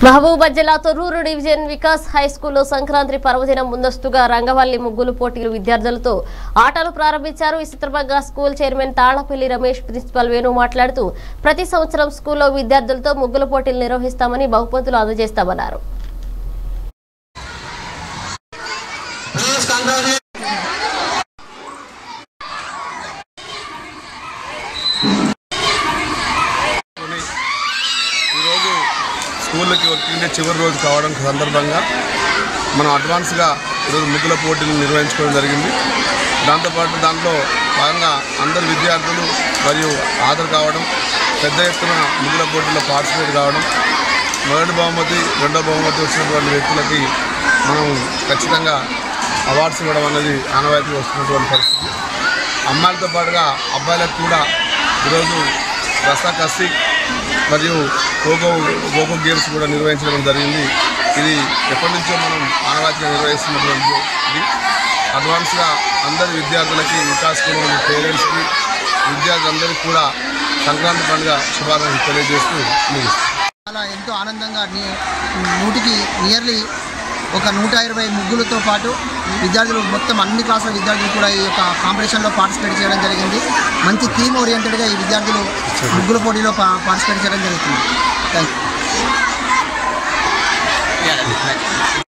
మహబూబాద్ జిల్లా Thorrur division Vikas high స్కూల్లో సంక్రాంతి పర్వదినం ముందస్తుగా రంగవల్లి ముగ్గులు పోటీలు విద్యార్థులతో ఆటలు ప్రారంభించారు ఈ సందర్భంగా school chairman Tallapalli Ramesh principal Venu మాట్లాడుతూ ప్రతి సంవత్సరం స్కూల్లో విద్యార్థులతో ముగ్గుల పోటీలు నిర్వహిస్తామని బహుమతులు అందజేస్తామన్నారు కొని ఈరోజు స్కూళ్ళకి వచ్చిండే చివరి రోజు కావడం సందర్భంగా మనం అడ్వాన్స్గా ఈరోజు ముగ్గుల పోటీలు నిర్వహించుకోవడం జరిగింది దాంతోపాటు దాంట్లో భాగంగా అందరు విద్యార్థులు మరియు హాజరు కావడం పెద్ద ఎత్తున ముగ్గుల పోటీలో పార్టిసిపేట్ కావడం మొదటి బహుమతి రెండో బహుమతి వచ్చినటువంటి వ్యక్తులకి మనం ఖచ్చితంగా అవార్డ్స్ ఇవ్వడం అనేది ఆనవాయితీ వస్తున్నటువంటి పరిస్థితి అమ్మాయిలతో పాటుగా అబ్బాయిలకు కూడా ఈరోజు రసా కసి మరియు ఖోఖో ఖోఖో గేమ్స్ కూడా నిర్వహించడం జరిగింది ఇది ఎప్పటి నుంచో మనం ఆనవాయితీగా నిర్వహిస్తున్నటువంటి ఇది అడ్వాన్స్గా అందరి విద్యార్థులకి వికాస్ స్కూల్ పేరెంట్స్కి విద్యార్థులందరికీ కూడా సంక్రాంతి పండుగ శుభాకాంక్షలు తెలియజేస్తూ ముగిస్తాం చాలా ఎంతో ఆనందంగా ని- నూటికి నియర్లీ ఒక నూట ఇరవై ముగ్గులతో పాటు విద్యార్థులు మొత్తం అన్ని క్లాసుల విద్యార్థులు కూడా ఈ యొక్క కాంపిటీషన్లో పార్టిసిపేట్ చేయడం జరిగింది మంచి థీమ్ ఓరియంటెడ్గా ఈ విద్యార్థులు ముగ్గుల పోటీలో పా- పార్టిసిపేట్ చేయడం జరుగుతుంది థ్యాంక్ యూ